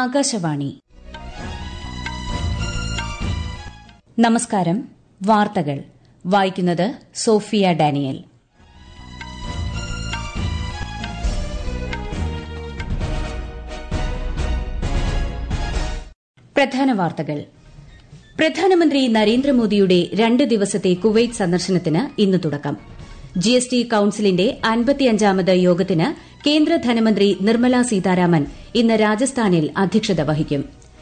ആകാശവാണി നമസ്കാരം വാർത്തകൾ വായിക്കുന്നത് സോഫിയ ഡാനിയൽ പ്രധാന വാർത്തകൾ പ്രധാനമന്ത്രി നരേന്ദ്രമോദിയുടെ രണ്ട് ദിവസത്തെ കുവൈറ്റ് സന്ദർശനത്തിന് ഇന്ന് തുടക്കം ജിഎസ്ടി കൌൺസിലിന്റെ അൻപത്തിയഞ്ചാമത് യോഗത്തിന് കേന്ദ്ര ധനമന്ത്രി നിർമ്മല സീതാരാമൻ ഇന്ന് രാജസ്ഥാനിൽ അധ്യക്ഷത വഹിക്കും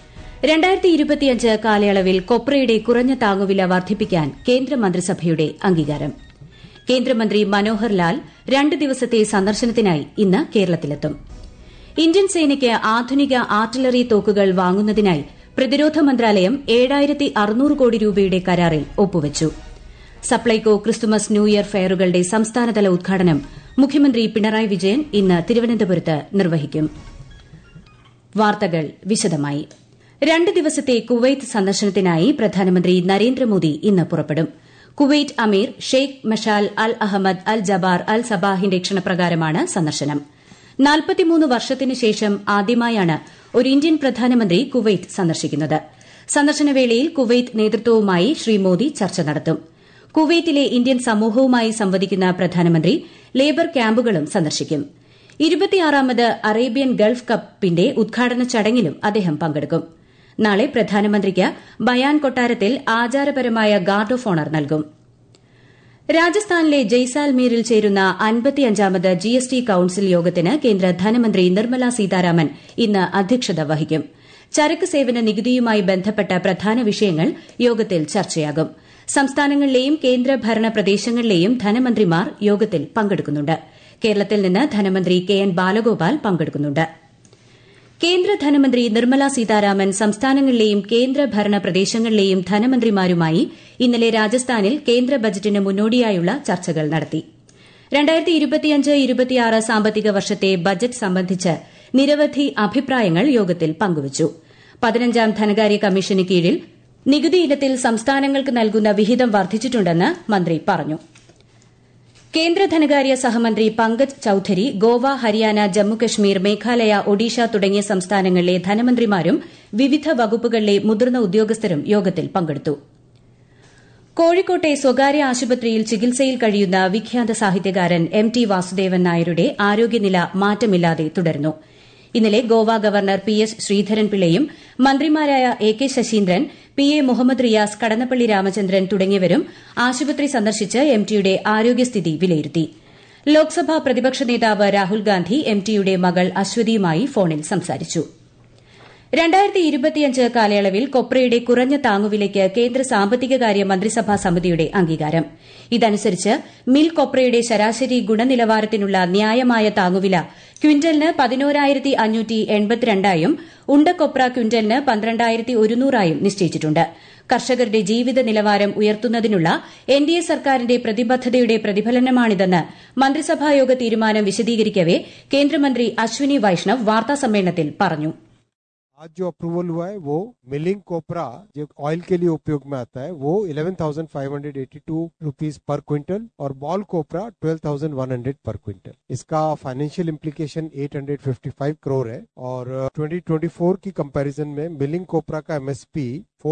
കാലയളവിൽ കൊപ്രയുടെ കുറഞ്ഞ താങ്ങുവില വർദ്ധിപ്പിക്കാൻ കേന്ദ്രമന്ത്രിസഭയുടെ അംഗീകാരം കേന്ദ്രമന്ത്രി മനോഹർ ലാൽ രണ്ട് ദിവസത്തെ സന്ദർശനത്തിനായി ഇന്ന് കേരളത്തിലെത്തും ഇന്ത്യൻ സേനയ്ക്ക് ആധുനിക ആർട്ടിലറി തോക്കുകൾ വാങ്ങുന്നതിനായി പ്രതിരോധ മന്ത്രാലയം ഏഴായിരത്തി അറുന്നൂറ് കോടി രൂപയുടെ കരാറിൽ ഒപ്പുവച്ചു സപ്ലൈകോ ക്രിസ്തുമസ് ന്യൂ ഇയർ ഫെയറുകളുടെ സംസ്ഥാനതല ഉദ്ഘാടനം മുഖ്യമന്ത്രി പിണറായി വിജയൻ ഇന്ന് തിരുവനന്തപുരത്ത് നിർവഹിക്കും വാർത്തകൾ വിശദമായി രണ്ട് ദിവസത്തെ കുവൈത്ത് സന്ദർശനത്തിനായി പ്രധാനമന്ത്രി നരേന്ദ്രമോദി ഇന്ന് പുറപ്പെടും കുവൈറ്റ് അമീർ Sheikh Mishal Al Ahmad Al Jaber Al സബാഹിന്റെ ക്ഷണപ്രകാരമാണ് സന്ദർശനം നാൽപ്പത്തിമൂന്ന് വർഷത്തിനു ശേഷം ആദ്യമായാണ് ഒരു ഇന്ത്യൻ പ്രധാനമന്ത്രി കുവൈറ്റ് സന്ദർശിക്കുന്നത് സന്ദർശനവേളയിൽ കുവൈറ്റ് നേതൃത്വവുമായി ശ്രീ മോദി ചർച്ച നടത്തും കുവൈറ്റിലെ ഇന്ത്യൻ സമൂഹവുമായി സംവദിക്കുന്ന പ്രധാനമന്ത്രി ലേബർ ക്യാമ്പുകളും സന്ദർശിക്കും ഇരുപത്തിയാറാമത് അറേബ്യൻ ഗൾഫ് കപ്പിന്റെ ഉദ്ഘാടന ചടങ്ങിലും അദ്ദേഹം പങ്കെടുക്കും നാളെ പ്രധാനമന്ത്രിക്ക് ബയാൻ കൊട്ടാരത്തിൽ ആചാരപരമായ ഗാർഡ് ഓഫ് ഓണർ നൽകും രാജസ്ഥാനിലെ ജയ്സാൽമീറിൽ ചേരുന്ന അൻപത്തിയഞ്ചാമത് ജിഎസ്ടി കൌൺസിൽ യോഗത്തിന് കേന്ദ്ര ധനമന്ത്രി നിർമ്മല സീതാരാമൻ ഇന്ന് അധ്യക്ഷത വഹിക്കും ചരക്ക് സേവന നികുതിയുമായി ബന്ധപ്പെട്ട പ്രധാന വിഷയങ്ങൾ യോഗത്തിൽ ചർച്ചയാകും സംസ്ഥാനങ്ങളിലെയും കേന്ദ്രഭരണ പ്രദേശങ്ങളിലെയും ധനമന്ത്രിമാർ യോഗത്തിൽ പങ്കെടുക്കുന്നുണ്ട് കേരളത്തിൽ നിന്ന് ധനമന്ത്രി കെ എൻ ബാലഗോപാൽ പങ്കെടുക്കുന്നുണ്ട് കേന്ദ്ര ധനമന്ത്രി നിർമ്മല സീതാരാമൻ സംസ്ഥാനങ്ങളിലെയും കേന്ദ്രഭരണ പ്രദേശങ്ങളിലെയും ധനമന്ത്രിമാരുമായി ഇന്നലെ രാജസ്ഥാനിൽ കേന്ദ്ര ബജറ്റിന് മുന്നോടിയായുള്ള ചർച്ചകൾ നടത്തി സാമ്പത്തിക വർഷത്തെ ബജറ്റ് സംബന്ധിച്ച് നിരവധി അഭിപ്രായങ്ങൾ യോഗത്തിൽ പങ്കുവച്ചു പതിനഞ്ചാം ധനകാര്യ കമ്മീഷന് കീഴിൽ നികുതി ഇനത്തിൽ സംസ്ഥാനങ്ങൾക്ക് നൽകുന്ന വിഹിതം വർദ്ധിച്ചിട്ടുണ്ടെന്ന് മന്ത്രി പറഞ്ഞു കേന്ദ്ര ധനകാര്യ സഹമന്ത്രി പങ്കജ് ചൌധരി ഗോവ ഹരിയാന ജമ്മുകശ്മീർ മേഘാലയ ഒഡീഷ തുടങ്ങിയ സംസ്ഥാനങ്ങളിലെ ധനമന്ത്രിമാരും വിവിധ വകുപ്പുകളിലെ മുതിർന്ന ഉദ്യോഗസ്ഥരും യോഗത്തിൽ പങ്കെടുത്തു കോഴിക്കോട്ടെ സ്വകാര്യ ആശുപത്രിയിൽ ചികിത്സയിൽ കഴിയുന്ന വിഖ്യാത സാഹിത്യകാരൻ എം ടി വാസുദേവൻ നായരുടെ ആരോഗ്യനില മാറ്റമില്ലാതെ തുടരുന്നു ഇന്നലെ ഗോവ ഗവർണർ പി എസ് ശ്രീധരൻപിള്ളയും മന്ത്രിമാരായ A K Saseendran P A Muhammad Riyas Kadannappally Ramachandran തുടങ്ങിയവരും ആശുപത്രി സന്ദർശിച്ച് എം ടിയുടെ ആരോഗ്യസ്ഥിതി വിലയിരുത്തി ലോക്സഭാ പ്രതിപക്ഷ നേതാവ് രാഹുൽ ഗാന്ധി എം ടിയുടെ മകൾ അശ്വതിയുമായി ഫോണിൽ സംസാരിച്ചു കാലയളവിൽ കൊപ്രയുടെ കുറഞ്ഞ താങ്ങുവിലയ്ക്ക് കേന്ദ്ര സാമ്പത്തികകാര്യ മന്ത്രിസഭാ സമിതിയുടെ അംഗീകാരം ഇതനുസരിച്ച് മിൽ കൊപ്രയുടെ ശരാശരി ഗുണനിലവാരത്തിനുള്ള ന്യായമായ താങ്ങുവില ക്വിന്റലിന് പതിനോരായിരത്തി അഞ്ഞൂറ്റി എൺപത്തിരണ്ടായും ഉണ്ടക്കൊപ്ര ക്വിന്റലിന് പന്ത്രണ്ടായിരത്തി ഒരുന്നൂറായും നിശ്ചയിച്ചിട്ടുണ്ട് കർഷകരുടെ ജീവിത നിലവാരം ഉയർത്തുന്നതിനുള്ള എൻ ഡി എ സർക്കാരിന്റെ പ്രതിബദ്ധതയുടെ പ്രതിഫലനമാണിതെന്ന് മന്ത്രിസഭായോഗ തീരുമാനം വിശദീകരിക്കവെ കേന്ദ്രമന്ത്രി അശ്വിനി വൈഷ്ണവ് വാർത്താസമ്മേളനത്തിൽ പറഞ്ഞു आज जो अप्रूवल हुआ है वो मिलिंग कोपरा जो ऑयल के लिए उपयोग में आता है वो 11,582 रुपीस पर क्विंटल और बॉल कोपरा 12,100 पर क्विंटल इसका फाइनेंशियल इम्प्लीकेशन 855 करोड़ है और 2024 की कंपैरिजन में मिलिंग कोपरा का एमएसपी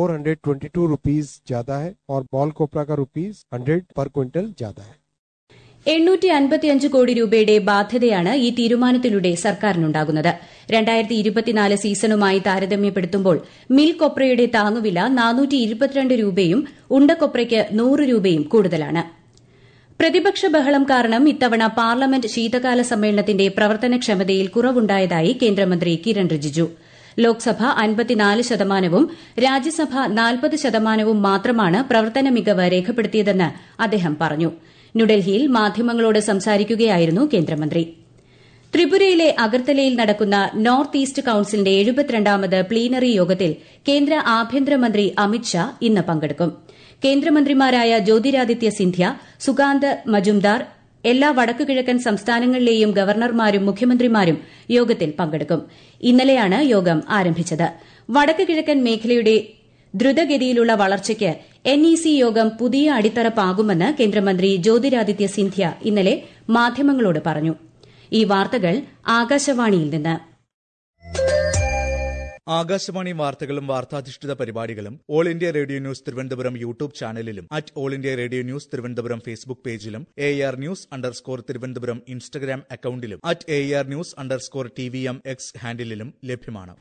422 रुपीस ज्यादा है और बॉल कोपरा का रुपीस 100 पर क्विंटल ज्यादा है എണ്ണൂറ്റി അൻപത്തിയഞ്ച് കോടി രൂപയുടെ ബാധ്യതയാണ് ഈ തീരുമാനത്തിലൂടെ സർക്കാരിനുണ്ടാകുന്നത് രണ്ടായിരത്തി ഇരുപത്തിനാല് സീസണുമായി താരതമ്യപ്പെടുത്തുമ്പോൾ മിൽ കൊപ്രയുടെ താങ്ങുവില നാനൂറ്റി ഇരുപത്തിരണ്ട് രൂപയും ഉണ്ടക്കൊപ്രയ്ക്ക് നൂറ് രൂപയും കൂടുതലാണ് പ്രതിപക്ഷ ബഹളം കാരണം ഇത്തവണ പാർലമെന്റ് ശീതകാല സമ്മേളനത്തിന്റെ പ്രവർത്തനക്ഷമതയിൽ കുറവുണ്ടായതായി കേന്ദ്രമന്ത്രി കിരൺ റിജിജു ലോക്സഭ അൻപത്തിനാല് ശതമാനവും രാജ്യസഭ നാൽപ്പത് ശതമാനവും മാത്രമാണ് പ്രവർത്തന മികവ് രേഖപ്പെടുത്തിയതെന്ന് അദ്ദേഹം പറഞ്ഞു ന്യൂഡൽഹിയിൽ മാധ്യമങ്ങളോട് സംസാരിക്കുകയായിരുന്നു കേന്ദ്രമന്ത്രി ത്രിപുരയിലെ അഗർത്തലയിൽ നടക്കുന്ന നോർത്ത് ഈസ്റ്റ് കൌൺസിലിന്റെ എഴുപത്തിരണ്ടാമത് പ്ലീനറി യോഗത്തിൽ കേന്ദ്ര ആഭ്യന്തരമന്ത്രി അമിത്ഷാ ഇന്ന് പങ്കെടുക്കും കേന്ദ്രമന്ത്രിമാരായ ജ്യോതിരാദിത്യ സിന്ധ്യ സുകാന്ത് മജുംദാർ എല്ലാ വടക്കുകിഴക്കൻ സംസ്ഥാനങ്ങളിലെയും ഗവർണർമാരും മുഖ്യമന്ത്രിമാരും യോഗത്തിൽ പങ്കെടുക്കും ഇന്നലെയാണ് യോഗം ആരംഭിച്ചത് വടക്ക് കിഴക്കൻ മേഖലയുടെ ദ്രുതഗതിയിലുള്ള വളർച്ചയ്ക്ക് എൻ ഇ സി യോഗം പുതിയ അടിത്തറ പാകുമെന്ന് കേന്ദ്രമന്ത്രി ജ്യോതിരാദിത്യ സിന്ധ്യ ഇന്നലെ മാധ്യമങ്ങളോട് പറഞ്ഞു ഈ വാർത്തകൾ ആകാശവാണിയിൽ നിന്ന് ആകാശവാണി വാർത്തകളും വാർത്താധിഷ്ഠിത പരിപാടികളും All India Radio news Thiruvananthapuram YouTube ചാനലിലും at All India Radio news Thiruvananthapuram Facebook പേജിലും A R news underscore Thiruvananthapuram Instagram അക്കൌണ്ടിലും at A R news underscore T V M X ഹാൻഡിലും ലഭ്യമാണ്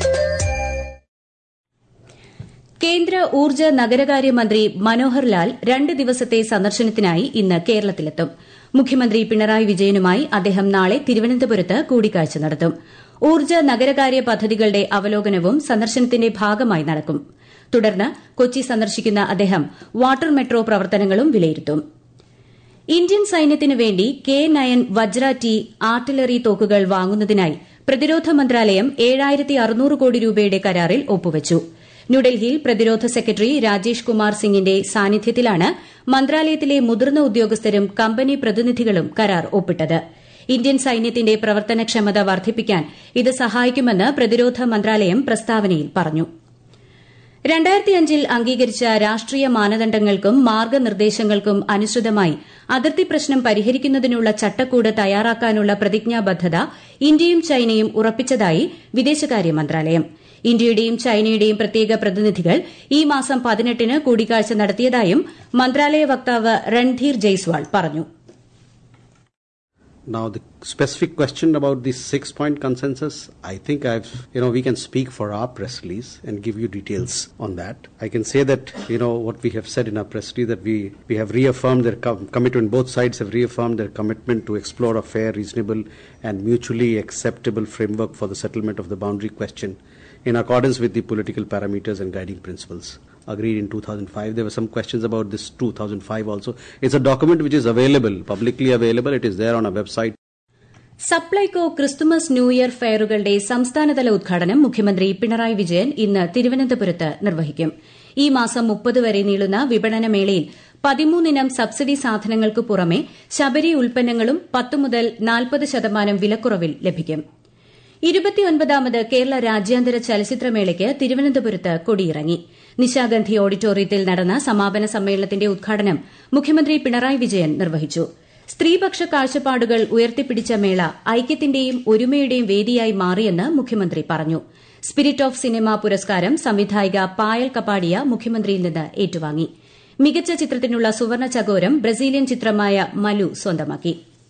കേന്ദ്ര ഊർജ്ജ നഗരകാര്യ മന്ത്രി മനോഹർ ലാൽ രണ്ട് ദിവസത്തെ സന്ദർശനത്തിനായി ഇന്ന് കേരളത്തിലെത്തും മുഖ്യമന്ത്രി പിണറായി വിജയനുമായി അദ്ദേഹം നാളെ തിരുവനന്തപുരത്ത് കൂടിക്കാഴ്ച നടത്തും ഊർജ്ജ നഗരകാര്യ പദ്ധതികളുടെ അവലോകനവും സന്ദർശനത്തിന്റെ ഭാഗമായി നടക്കും തുടർന്ന് കൊച്ചി സന്ദർശിക്കുന്ന അദ്ദേഹം വാട്ടർ മെട്രോ പ്രവർത്തനങ്ങളും വിലയിരുത്തും ഇന്ത്യൻ സൈന്യത്തിനു വേണ്ടി K nine Vajra T artillery തോക്കുകൾ വാങ്ങുന്നതിനായി പ്രതിരോധ മന്ത്രാലയം ഏഴായിരത്തി അറുന്നൂറ് കോടി രൂപയുടെ കരാറിൽ ഒപ്പുവച്ചു ന്യൂഡൽഹിയിൽ പ്രതിരോധ സെക്രട്ടറി രാജേഷ് കുമാർ സിംഗിന്റെ സാന്നിധ്യത്തിലാണ് മന്ത്രാലയത്തിലെ മുതിർന്ന ഉദ്യോഗസ്ഥരും കമ്പനി പ്രതിനിധികളും കരാർ ഒപ്പിട്ടത് ഇന്ത്യൻ സൈന്യത്തിന്റെ പ്രവർത്തനക്ഷമത വർദ്ധിപ്പിക്കാൻ ഇത് സഹായിക്കുമെന്ന് പ്രതിരോധ മന്ത്രാലയം പ്രസ്താവനയിൽ പറഞ്ഞു രണ്ടായിരത്തിയഞ്ചിൽ അംഗീകരിച്ച രാഷ്ട്രീയ മാനദണ്ഡങ്ങൾക്കും മാർഗനിർദ്ദേശങ്ങൾക്കും അനുസൃതമായി അതിർത്തി പ്രശ്നം പരിഹരിക്കുന്നതിനുള്ള ചട്ടക്കൂട് തയ്യാറാക്കാനുള്ള പ്രതിജ്ഞാബദ്ധത ഇന്ത്യയും ചൈനയും ഉറപ്പിച്ചതായി വിദേശകാര്യ മന്ത്രാലയം ഇന്ത്യയുടെയും ചൈനയുടെയും പ്രത്യേക പ്രതിനിധികൾ ഈ മാസം പതിനെട്ടിന് കൂടിക്കാഴ്ച നടത്തിയതായും മന്ത്രാലയ വക്താവ് രൺധീർ ജയ്സ്വാൾ പറഞ്ഞു Now, the specific question about the six point consensus, I think I've, you know, we can speak for our press release and give you details on that. I can say that, you know, what we have said in our press release that we, we have reaffirmed their com- commitment, both sides have reaffirmed their commitment to explore a fair, reasonable, and mutually acceptable framework for the settlement of the boundary question in accordance with the political parameters and guiding principles agreed in 2005. There were some questions about this 2005 also. It's a document which is available, publicly available. It is there on our website. Supplyco Christmas new year ഫെയറുകളുടെ സംസ്ഥാനതല ഉദ്ഘാടനം മുഖ്യമന്ത്രി പിണറായി വിജയൻ ഇന്ന് തിരുവനന്തപുരത്ത് നിർവഹിക്കും ഈ മാസം മുപ്പത് വരെ നീളുന്ന വിപണന മേളയിൽ പതിമൂന്നിനം സബ്സിഡി സാധനങ്ങൾക്ക് പുറമെ ശബരി ഉൽപ്പന്നങ്ങളും പത്ത് മുതൽ നാൽപ്പത് ശതമാനം വിലക്കുറവിൽ ലഭിക്കും ഇരുപത്തിയൊൻപതാമത് കേരള രാജ്യാന്തര ചലച്ചിത്രമേളയ്ക്ക് തിരുവനന്തപുരത്ത് കൊടിയിറങ്ങി നിശാഗന്ധി ഓഡിറ്റോറിയത്തിൽ നടന്ന സമാപന സമ്മേളനത്തിന്റെ ഉദ്ഘാടനം മുഖ്യമന്ത്രി പിണറായി വിജയൻ നിർവഹിച്ചു സ്ത്രീപക്ഷ കാഴ്ചപ്പാടുകൾ ഉയർത്തിപ്പിടിച്ച മേള ഐക്യത്തിന്റെയും ഒരുമയുടെയും വേദിയായി മാറിയെന്ന് മുഖ്യമന്ത്രി പറഞ്ഞു സ്പിരിറ്റ് ഓഫ് സിനിമ പുരസ്കാരം സംവിധായിക പായൽ കപ്പാടിയ മുഖ്യമന്ത്രിയിൽ നിന്ന് ഏറ്റുവാങ്ങി മികച്ച ചിത്രത്തിനുള്ള സുവർണ ചകോരം ബ്രസീലിയൻ ചിത്രമായ മലു സ്വന്തമാക്കി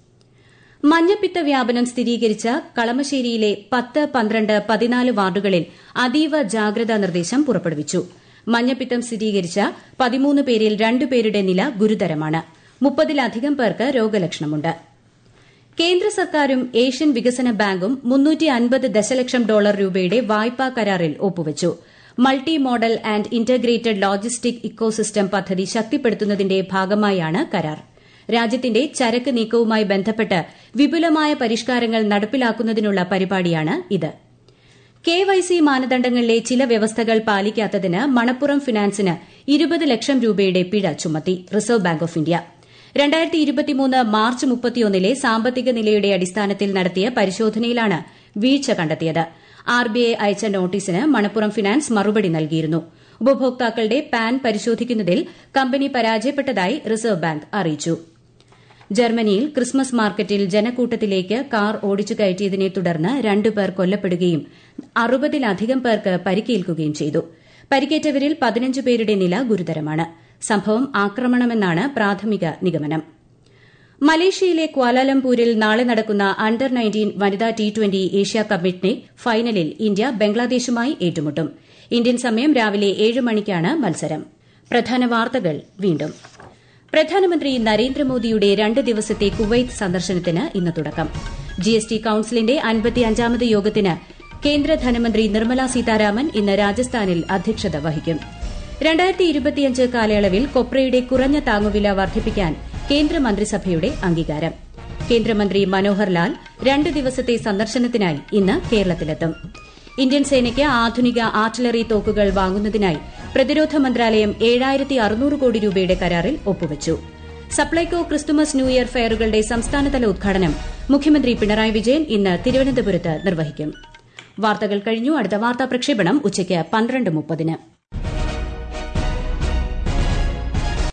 മഞ്ഞപ്പിത്ത വ്യാപനം സ്ഥിരീകരിച്ച കളമശ്ശേരിയിലെ പത്ത് പന്ത്രണ്ട് പതിനാല് വാർഡുകളിൽ അതീവ ജാഗ്രതാ നിർദ്ദേശം പുറപ്പെടുവിച്ചു മഞ്ഞപ്പിത്തം സ്ഥിരീകരിച്ച പതിമൂന്ന് പേരിൽ രണ്ടുപേരുടെ നില ഗുരുതരമാണ് മുപ്പതിലധികം പേർക്ക് രോഗലക്ഷണമുണ്ട് കേന്ദ്ര സർക്കാരും ഏഷ്യൻ വികസന ബാങ്കും മുന്നൂറ്റി അൻപത് ദശലക്ഷം ഡോളർ രൂപയുടെ വായ്പാ കരാറിൽ ഒപ്പുവച്ചു multi modal and integrated logistic ecosystem പദ്ധതി ശക്തിപ്പെടുത്തുന്നതിന്റെ ഭാഗമായാണ് കരാർ രാജ്യത്തിന്റെ ചരക്ക് നീക്കവുമായി ബന്ധപ്പെട്ട് വിപുലമായ പരിഷ്കാരങ്ങൾ നടപ്പിലാക്കുന്നതിനുള്ള പരിപാടിയാണ് ഇത് കെ വൈ സി മാനദണ്ഡങ്ങളിലെ ചില വ്യവസ്ഥകൾ പാലിക്കാത്തതിന് മണപ്പുറം ഫിനാൻസിന് ഇരുപത് ലക്ഷം രൂപയുടെ പിഴ ചുമത്തി റിസർവ് ബാങ്ക് ഓഫ് ഇന്ത്യ രണ്ടായിരത്തി ഇരുപത്തിമൂന്ന് മാർച്ച് മുപ്പത്തിയൊന്നിലെ സാമ്പത്തിക നിലയുടെ അടിസ്ഥാനത്തിൽ നടത്തിയ പരിശോധനയിലാണ് വീഴ്ച കണ്ടെത്തിയത് ആർ ബി ഐ അയച്ച നോട്ടീസിന് മണപ്പുറം ഫിനാൻസ് മറുപടി നൽകിയിരുന്നു ഉപഭോക്താക്കളുടെ പാൻ പരിശോധിക്കുന്നതിൽ കമ്പനി പരാജയപ്പെട്ടതായി റിസർവ് ബാങ്ക് അറിയിച്ചു ജർമ്മനിയിൽ ക്രിസ്മസ് മാർക്കറ്റിൽ ജനക്കൂട്ടത്തിലേക്ക് കാർ ഓടിച്ചു കയറ്റിയതിനെ തുടർന്ന് രണ്ടുപേർ കൊല്ലപ്പെടുകയും അറുപതിലധികം പേർക്ക് പരിക്കേൽക്കുകയും ചെയ്തു പരിക്കേറ്റവരിൽ പതിനഞ്ച് പേരുടെ നില ഗുരുതരമാണ് സംഭവം ആക്രമണമെന്നാണ് പ്രാഥമിക നിഗമനം മലേഷ്യയിലെ ക്വാലാലംപൂരിൽ നാളെ നടക്കുന്ന അണ്ടർ നയൻറ്റീൻ വനിതാ ടി ട്വന്റി ഏഷ്യ കപ്പിന്റെ ഫൈനലിൽ ഇന്ത്യ ബംഗ്ലാദേശുമായി ഏറ്റുമുട്ടും ഇന്ത്യൻ സമയം രാവിലെ ഏഴ് മണിക്കാണ് മത്സരം പ്രധാന വാർത്തകൾ വീണ്ടും പ്രധാനമന്ത്രി നരേന്ദ്രമോദിയുടെ രണ്ട് ദിവസത്തെ കുവൈത്ത് സന്ദർശനത്തിന് ഇന്ന് തുടക്കം ജിഎസ്ടി കൌൺസിലിന്റെ അൻപത്തിയഞ്ചാമത് യോഗത്തിന് കേന്ദ്ര ധനമന്ത്രി നിർമ്മല സീതാരാമൻ ഇന്ന് രാജസ്ഥാനിൽ അധ്യക്ഷത വഹിക്കും രണ്ടായിരത്തി ഇരുപത്തിയഞ്ച് കാലയളവിൽ കൊപ്രയുടെ കുറഞ്ഞ താങ്ങുവില വർദ്ധിപ്പിക്കാൻ കേന്ദ്രമന്ത്രിസഭയുടെ അംഗീകാരം കേന്ദ്രമന്ത്രി മനോഹർ ലാൽ രണ്ട് ദിവസത്തെ സന്ദർശനത്തിനായി ഇന്ന് കേരളത്തിലെത്തും ഇന്ത്യൻ സേനയ്ക്ക് ആധുനിക ആർട്ടിലറി തോക്കുകൾ വാങ്ങുന്നതിനായി പ്രതിരോധ മന്ത്രാലയം ഏഴായിരത്തി അറുന്നൂറ് കോടി രൂപയുടെ കരാറിൽ ഒപ്പുവച്ചു സപ്ലൈകോ ക്രിസ്തുമസ് ന്യൂ ഇയർ ഫെയറുകളുടെ സംസ്ഥാനതല ഉദ്ഘാടനം മുഖ്യമന്ത്രി പിണറായി വിജയൻ ഇന്ന് തിരുവനന്തപുരത്ത് നിർവഹിക്കും വാർത്തകൾ കഴിഞ്ഞു അടുത്ത വാർത്താ പ്രക്ഷേപണം ഉച്ചയ്ക്ക് പന്ത്രണ്ട് മുപ്പതിന്